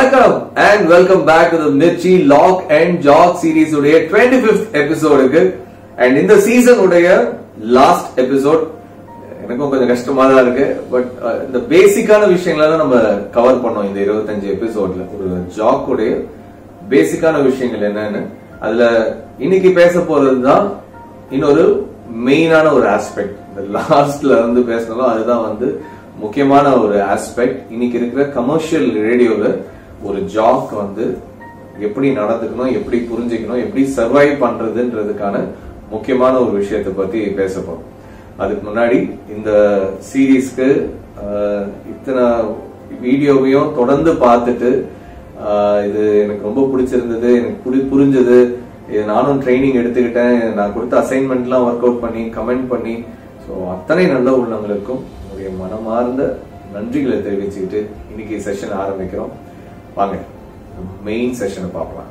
வணக்கம் and welcome back to Mirchi lock and jock series உடைய twenty fifth எபிசோடுக்கு and இந்த சீசன் உடைய லாஸ்ட் எபிசோட் எனக்கும் கொஞ்சம் கஷ்டமா தான் இருக்கு பட் இந்த பேசிக்கான விஷயங்களை தான் நம்ம கவர் பண்ணோம் இந்த இருபத்தஞ்சு எபிசோட்ல ஒரு ஜாக் உடைய பேசிக்கான விஷயங்கள் என்னன்னு அதுல இன்னைக்கு பேச போறது தான் இன்னொரு மெயினான ஒரு ஆஸ்பெக்ட் இந்த லாஸ்ட்ல வந்து பேசணும் அதுதான் வந்து முக்கியமான ஒரு ஆஸ்பெக்ட் இன்னைக்கு இருக்கிற கமர்ஷியல் ரேடியோல ஒரு ஜாக் வந்து எப்படி நடந்துக்கணும் எப்படி புரிஞ்சுக்கணும் எப்படி சர்வைவ் பண்றதுன்றதுக்கான முக்கியமான ஒரு விஷயத்தை பத்தி பேச போறோம் அதுக்கு முன்னாடி இந்த சீரீஸ்க்கு இத்தனை வீடியோவையும் தொடர்ந்து பார்த்துட்டு ஆஹ் இது எனக்கு ரொம்ப பிடிச்சிருந்தது எனக்கு புரி புரிஞ்சது இது நானும் ட்ரைனிங் எடுத்துக்கிட்டேன் நான் கொடுத்த அசைன்மெண்ட்லாம் ஒர்க் அவுட் பண்ணி கமெண்ட் பண்ணி ஸோ அத்தனை நல்ல உள்ளவங்களுக்கும் என்னுடைய மனமார்ந்த நன்றிகளை தெரிவிச்சுக்கிட்டு இன்னைக்கு செஷன் ஆரம்பிக்கிறோம் வாங்க மெயின் செஷனை பார்க்கலாம்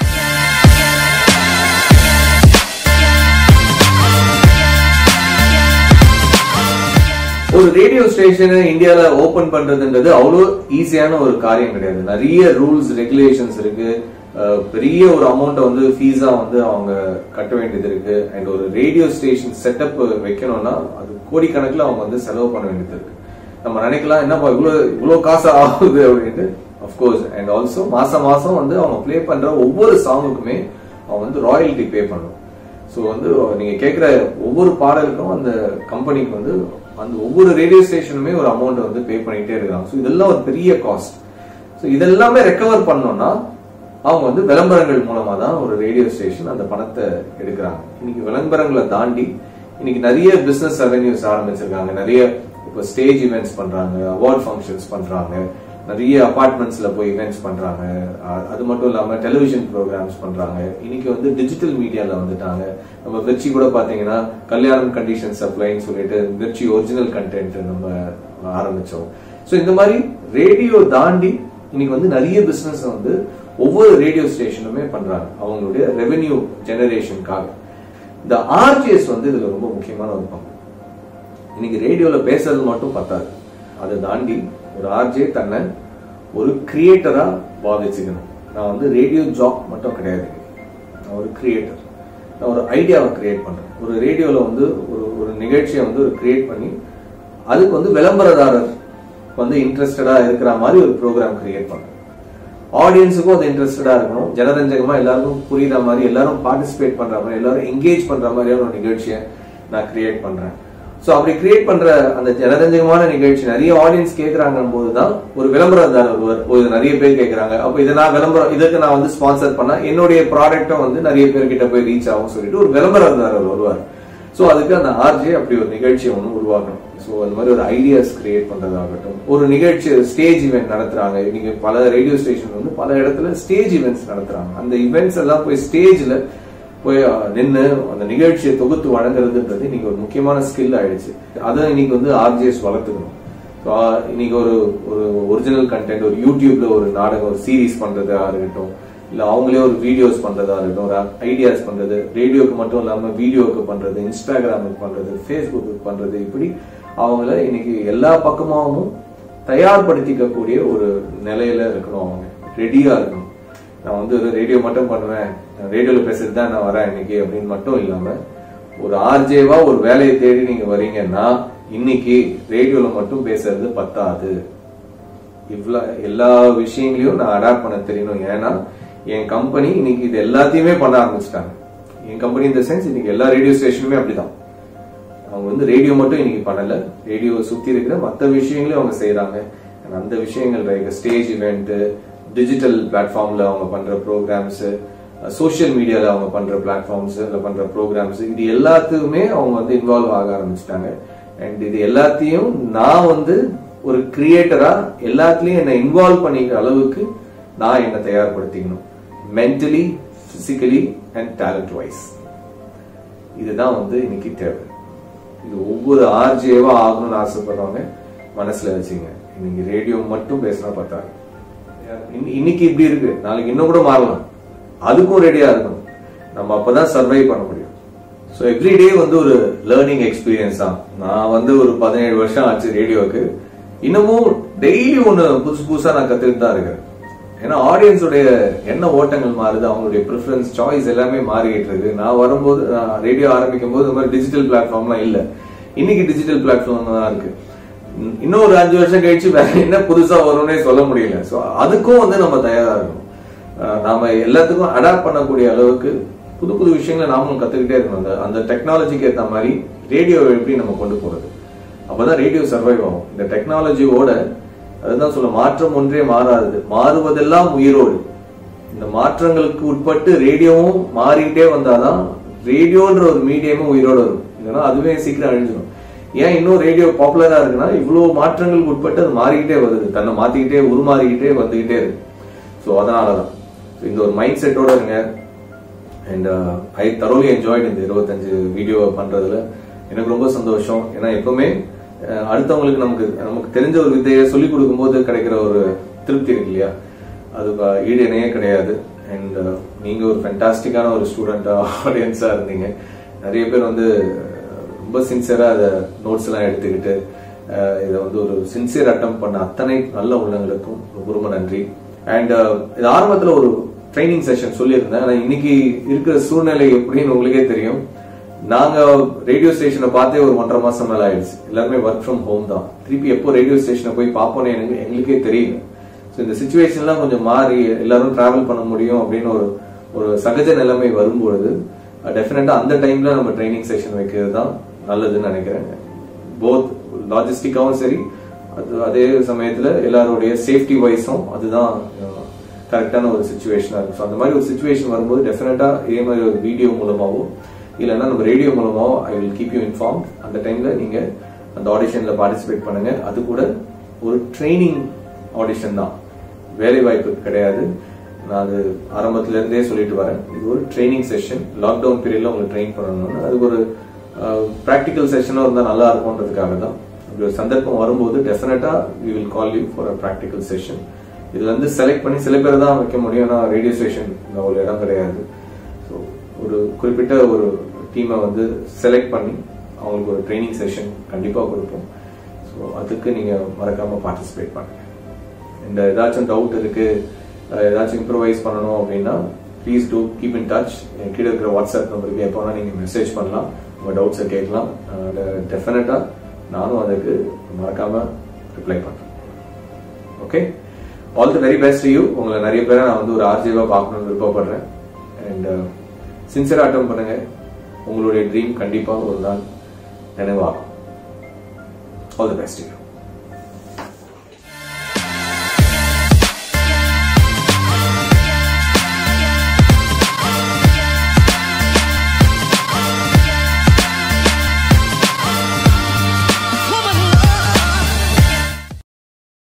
ஒரு ரேடியோ ஸ்டேஷனை இந்தியால ஓபன் பண்றதுன்றது அவ்வளோ ஈஸியான ஒரு காரியம் கிடையாது நிறைய ரூல்ஸ் ரெகுலேஷன்ஸ் இருக்கு அஹ் பெரிய ஒரு அமௌண்ட்டை வந்து ஃபீஸா வந்து அவங்க கட்ட வேண்டியது இருக்கு அண்ட் ஒரு ரேடியோ ஸ்டேஷன் செட்டப் வைக்கணும்னா அது கோடிக்கணக்கில் அவங்க வந்து செலவு பண்ண வேண்டியது இருக்கு நம்ம நினைக்கலாம் என்னப்பா இவ்வளவு இவ்வளவு காசு ஆகுது அப்படின்ட்டு அஃப்கோர்ஸ் அண்ட் ஆல்சோ மாசம் மாசம் வந்து அவங்க ப்ளே பண்ற ஒவ்வொரு சாங்குக்குமே அவங்க வந்து ராயல்டி பே பண்ணணும் ஸோ வந்து நீங்க கேட்குற ஒவ்வொரு பாடலுக்கும் அந்த கம்பெனிக்கு வந்து அந்த ஒவ்வொரு ரேடியோ ஸ்டேஷனுமே ஒரு அமௌண்ட் வந்து பே பண்ணிட்டே இருக்காங்க ஸோ இதெல்லாம் ஒரு பெரிய காஸ்ட் ஸோ இதெல்லாமே ரெக்கவர் பண்ணோம்னா அவங்க வந்து விளம்பரங்கள் மூலமா தான் ஒரு ரேடியோ ஸ்டேஷன் அந்த பணத்தை எடுக்கிறாங்க இன்னைக்கு விளம்பரங்களை தாண்டி இன்னைக்கு நிறைய பிசினஸ் ரெவென்யூஸ் ஆரம்பிச்சிருக்காங்க நிறைய இப்போ ஸ்டேஜ் இவெண்ட்ஸ் பண்றாங்க அவார்ட் ஃபங்க்ஷன்ஸ் பண்றாங்க நிறைய அபார்ட்மெண்ட்ஸ்ல போய் இவெண்ட்ஸ் பண்றாங்க அ- அது மட்டும் இல்லாம டெலிவிஷன் ப்ரோக்ராம்ஸ் பண்றாங்க இன்னைக்கு வந்து டிஜிட்டல் மீடியால வந்துட்டாங்க நம்ம மிர்ச்சி கூட பாத்தீங்கன்னா கல்யாணம் கண்டிஷன் சப்ளைன்னு சொல்லிட்டு மிர்ச்சி ஒரிஜினல் கண்டென்ட் நம்ம ஆரம்பிச்சோம் ஸோ இந்த மாதிரி ரேடியோ தாண்டி இன்னைக்கு வந்து நிறைய பிசினஸ் வந்து ஒவ்வொரு ரேடியோ ஸ்டேஷனுமே பண்றாங்க அவங்களுடைய ரெவென்யூ ஜெனரேஷனுக்காக இந்த ஆர்ஜிஎஸ் வந்து இதுல ரொம்ப முக்கியமான ஒரு பங்கு இன்னைக்கு ரேடியோல பேசுறது மட்டும் பத்தாது அதை தாண்டி ஒரு ஆர்ஜே தன்னை ஒரு கிரியேட்டரா பாவிச்சுக்கணும் நான் வந்து ரேடியோ ஜாப் மட்டும் கிடையாது நான் ஒரு கிரியேட்டர் நான் ஒரு ஐடியாவை கிரியேட் பண்றேன் ஒரு ரேடியோல வந்து ஒரு ஒரு நிகழ்ச்சியை வந்து ஒரு கிரியேட் பண்ணி அதுக்கு வந்து விளம்பரதாரர் வந்து இன்ட்ரெஸ்டடா இருக்கிற மாதிரி ஒரு ப்ரோக்ராம் கிரியேட் பண்றேன் ஆடியன்ஸுக்கும் அது இன்ட்ரெஸ்டடா இருக்கணும் ஜனரஞ்சகமா எல்லாருக்கும் புரியுற மாதிரி எல்லாரும் பார்ட்டிசிபேட் பண்ற மாதிரி எல்லாரும் என்கேஜ் பண்ற மாதிரியான ஒரு நிகழ்ச்சியை நான் கிரியேட் பண்றேன் சோ அப்படி கிரியேட் பண்ற அந்த ஜனரஞ்சகமான நிகழ்ச்சி நிறைய ஆடியன்ஸ் கேட்கறாங்க போதுதான் ஒரு விளம்பரதாரர் ஒருவர் ஒரு நிறைய பேர் கேட்கறாங்க அப்ப இதை நான் விளம்பரம் இதுக்கு நான் வந்து ஸ்பான்சர் பண்ணா என்னுடைய ப்ராடக்ட்டும் வந்து நிறைய பேர்கிட்ட போய் ரீச் ஆகும் சொல்லிட்டு ஒரு விளம்பரதாரர் வருவார் சோ அதுக்கு அந்த ஆர்ஜே அப்படி ஒரு நிகழ்ச்சியை ஒன்று உருவாக்கணும் சோ அந்த மாதிரி ஒரு ஐடியாஸ் கிரியேட் பண்றதாகட்டும் ஒரு நிகழ்ச்சி ஸ்டேஜ் ஈவெண்ட் நடத்துறாங்க இன்னைக்கு பல ரேடியோ ஸ்டேஷன் வந்து பல இடத்துல ஸ்டேஜ் ஈவெண்ட்ஸ் நடத்துறாங்க அந்த ஈவெண்ட்ஸ் எல்லாம் போய் ஸ்டேஜ்ல போய் நின்று அந்த நிகழ்ச்சியை தொகுத்து வழங்குறதுன்றது இன்னைக்கு ஒரு முக்கியமான ஸ்கில் ஆயிடுச்சு அதை இன்னைக்கு வந்து ஆர்ஜிஎஸ் வளர்த்துக்கணும் So, ஆ, இன்னைக்கு ஒரு ஒரு ஒரிஜினல் கண்டென்ட் ஒரு யூடியூப்ல ஒரு நாடகம் ஒரு சீரிஸ் பண்றதா இருக்கட்டும் இல்ல அவங்களே ஒரு வீடியோஸ் பண்றதா இருக்கட்டும் ஒரு ஐடியாஸ் பண்றது ரேடியோக்கு மட்டும் இல்லாம வீடியோக்கு பண்றது இன்ஸ்டாகிராமுக்கு பண்றது ஃபேஸ்புக்கு பண்றது இப்படி அவங்கள இன்னைக்கு எல்லா பக்கமாவும் தயார்படுத்திக்க ஒரு நிலையில இருக்கணும் அவங்க ரெடியா இருக்கணும் நான் வந்து ஒரு ரேடியோ மட்டும் பண்ணுவேன் ரேடியோல பேசுறது தான் நான் வரேன் இன்னைக்கு அப்படின்னு மட்டும் இல்லாம ஒரு ஆர்ஜேவா ஒரு வேலையை தேடி நீங்க வரீங்கன்னா இன்னைக்கு ரேடியோல மட்டும் பேசுறது பத்தாது இவ்வளோ எல்லா விஷயங்களையும் நான் அடாப்ட் பண்ண தெரியணும் ஏன்னா என் கம்பெனி இன்னைக்கு இது எல்லாத்தையுமே பண்ண ஆரம்பிச்சிட்டாங்க என் கம்பெனி இந்த சென்ஸ் இன்னைக்கு எல்லா ரேடியோ ஸ்டேஷனுமே அப்படிதான் அவங்க வந்து ரேடியோ மட்டும் இன்னைக்கு பண்ணல ரேடியோ சுத்தி இருக்கிற மற்ற விஷயங்களையும் அவங்க செய்யறாங்க அந்த விஷயங்கள் லைக் ஸ்டேஜ் இவெண்ட் டிஜிட்டல் பிளாட்ஃபார்ம்ல அவங்க பண்ற ப்ரோக்ராம்ஸ் சோஷியல் மீடியால அவங்க பண்ற பிளாட்ஃபார்ம்ஸ் இல்ல பண்ற ப்ரோக்ராம்ஸ் இது எல்லாத்துக்குமே அவங்க வந்து இன்வால்வ் ஆக ஆரம்பிச்சிட்டாங்க அண்ட் இது எல்லாத்தையும் நான் வந்து ஒரு கிரியேட்டரா எல்லாத்துலயும் என்னை இன்வால்வ் பண்ணிக்கிற அளவுக்கு நான் என்னை தயார்படுத்திக்கணும் mentally physically and talent wise இதுதான் வந்து இன்னைக்கு தேவை இது ஒவ்வொரு ஆர்ஜேவா ஆகணும்னு ஆசைப்படுறவங்க மனசுல வச்சுங்க இன்னைக்கு ரேடியோ மட்டும் பேசினா பார்த்தாரு இன்னி- இன்னைக்கு இப்படி இருக்கு நாளைக்கு இன்னும் கூட மாறலாம் அதுக்கும் ரெடியா இருக்கணும் நம்ம அப்பதான் சர்வை பண்ண முடியும் ஸோ எவ்ரிடே வந்து ஒரு லேர்னிங் எக்ஸ்பீரியன்ஸ் தான் நான் வந்து ஒரு பதினேழு வருஷம் ஆச்சு ரேடியோக்கு இன்னமும் டெய்லி ஒன்று புதுசு புதுசா நான் கத்துக்கிட்டு தான் இருக்கிறேன் ஏன்னா ஆடியன்ஸுடைய என்ன ஓட்டங்கள் மாறுது அவங்களுடைய ப்ரிஃபரன்ஸ் சாய்ஸ் எல்லாமே மாறிக்கிட்டு இருக்கு நான் வரும்போது ரேடியோ ஆரம்பிக்கும் போது இந்த மாதிரி டிஜிட்டல் பிளாட்ஃபார்ம்லாம் இல்ல இன்னைக்கு டிஜிட்டல் பிளாட்ஃபார்ம் தான் இருக்கு உம் இன்னும் ஒரு அஞ்சு வருஷம் கழிச்சு வேற என்ன புதுசா வரும்னே சொல்ல முடியல ஸோ அதுக்கும் வந்து நம்ம தயாரா இருக்கணும் அஹ் நாம எல்லாத்துக்கும் அடாப்ட் பண்ணக்கூடிய அளவுக்கு புது புது விஷயங்களை நாமளும் கத்துக்கிட்டே இருக்கணும் அந்த அந்த டெக்னாலஜிக்கு ஏத்த மாதிரி ரேடியோ எப்படி நம்ம கொண்டு போறது அப்பதான் ரேடியோ சர்வைவ் ஆகும் இந்த டெக்னாலஜியோட அதுதான் சொல்ல மாற்றம் ஒன்றே மாறாது மாறுவதெல்லாம் உயிரோடு இந்த மாற்றங்களுக்கு உட்பட்டு ரேடியோவும் மாறிக்கிட்டே வந்தாதான் ரேடியோன்ற ஒரு மீடியமும் உயிரோடு வரும் இல்லைன்னா அதுவே சீக்கிரம் அழிஞ்சிடும் ஏன் இன்னும் ரேடியோ பாப்புலரா இருக்குன்னா இவ்வளவு மாற்றங்களுக்கு உட்பட்டு அது மாறிக்கிட்டே வருது தன்னை மாத்திக்கிட்டே உருமாறிக்கிட்டே வந்துகிட்டே இருக்கு ஸோ அதனாலதான் So இந்த ஒரு மைண்ட் செட்டோட இருங்க அண்ட் ஐ தரோலி என்ஜாய்ட் இந்த இருபத்தஞ்சு வீடியோ பண்றதுல எனக்கு ரொம்ப சந்தோஷம் ஏன்னா எப்பவுமே அஹ், அடுத்தவங்களுக்கு நமக்கு நமக்கு தெரிஞ்ச ஒரு வித்தையை சொல்லிக் கொடுக்கும்போது கிடைக்கிற ஒரு திருப்தி இருக்கு இல்லையா அது வ- ஈடு இணையே கிடையாது அண்ட் நீங்க ஒரு ஃபென்டாஸ்டிக்கான ஒரு ஸ்டூடெண்டா ஆடியன்ஸா இருந்தீங்க நிறைய பேர் வந்து அஹ், ரொம்ப சின்சியரா அதை நோட்ஸ் எல்லாம் எடுத்துக்கிட்டு அஹ், இதை வந்து ஒரு சின்சியர் அட்டம் பண்ண அத்தனை நல்ல உள்ளங்களுக்கும் ரொம்ப ரொம்ப நன்றி அண்ட் இது ஆரம்பத்துல ஒரு ட்ரைனிங் செஷன் சொல்லியிருந்தேன் ஆனா இன்னைக்கு இருக்கிற சூழ்நிலை எப்படின்னு உங்களுக்கே தெரியும் நாங்க ரேடியோ ஸ்டேஷனை பார்த்தே ஒரு ஒன்றரை மாசம் மேல ஆயிடுச்சு எல்லாருமே ஒர்க் ஃப்ரம் ஹோம் தான் திருப்பி எப்போ ரேடியோ ஸ்டேஷனை போய் பார்ப்போன்னு எனக்கு எங்களுக்கே தெரியல ஸோ இந்த சுச்சுவேஷன்லாம் கொஞ்சம் மாறி எல்லாரும் டிராவல் பண்ண முடியும் அப்படின்னு ஒரு ஒரு சகஜ நிலைமை வரும்பொழுது டெஃபினட்டா அந்த டைம்ல நம்ம ட்ரைனிங் செஷன் வைக்கிறது தான் நல்லதுன்னு நினைக்கிறேன் போத் லாஜிஸ்டிக்காவும் சரி அது அதே சமயத்துல எல்லாருடைய சேஃப்டி வைஸும் அதுதான் கரெக்டான ஒரு சுச்சுவேஷனா இருக்கும் ஸோ அந்த மாதிரி ஒரு சுச்சுவேஷன் வரும்போது டெஃபினட்டா இதே மாதிரி ஒரு வீடியோ மூலமாவோ இல்லைன்னா நம்ம ரேடியோ மூலமாவோ I will keep you inform அந்த டைம்ல நீங்க அந்த ஆடிஷன்ல பார்ட்டிசிபேட் பண்ணுங்க அது கூட ஒரு ட்ரைனிங் ஆடிஷன் தான் வேலை வாய்ப்பு கிடையாது நான் அது ஆரம்பத்துல இருந்தே சொல்லிட்டு வரேன் இது ஒரு ட்ரைனிங் செஷன் லாக்டவுன் பீரியட்ல உங்களுக்கு ட்ரெயின் பண்ணணும்னு அது ஒரு ப்ராக்டிக்கல் செஷனும் இருந்தா நல்லா இருக்கும்ன்றதுக்காக தான் அப்படி ஒரு சந்தர்ப்பம் வரும்போது definitely we will call you for a practical session இதுல வந்து செலக்ட் பண்ணி சில பேர் தான் வைக்க முடியும் ஏன்னா ரேடியோ ஸ்டேஷன் ஒரு இடம் கிடையாது ஸோ ஒரு குறிப்பிட்ட ஒரு டீமை வந்து செலக்ட் பண்ணி அவங்களுக்கு ஒரு ட்ரைனிங் செஷன் கண்டிப்பா கொடுப்போம் ஸோ அதுக்கு நீங்க மறக்காம பார்ட்டிசிபேட் பண்ணுங்க இந்த ஏதாச்சும் டவுட் இருக்கு அஹ் ஏதாச்சும் இம்ப்ரவைஸ் பண்ணணும் அப்படின்னா please do keep in touch கீழே இருக்கிற வாட்ஸ்அப் நம்பருக்கு எப்போனா நீங்க மெசேஜ் பண்ணலாம் உங்க டவுட்ஸை கேட்கலாம் டெஃபினட்டா நானும் அதுக்கு மறக்காம ரிப்ளை பண்றேன் okay all the very best you உங்களை நிறைய பேரை நான் வந்து ஒரு ஆர்ஜிவா பார்க்கணும்னு விருப்பப்படுறேன் அண்ட் சின்சியரா அட்டம் பண்ணுங்க உங்களுடைய ட்ரீம் கண்டிப்பா ஒரு நாள் நினைவாகும் ஆல் தி பெஸ்ட் யூ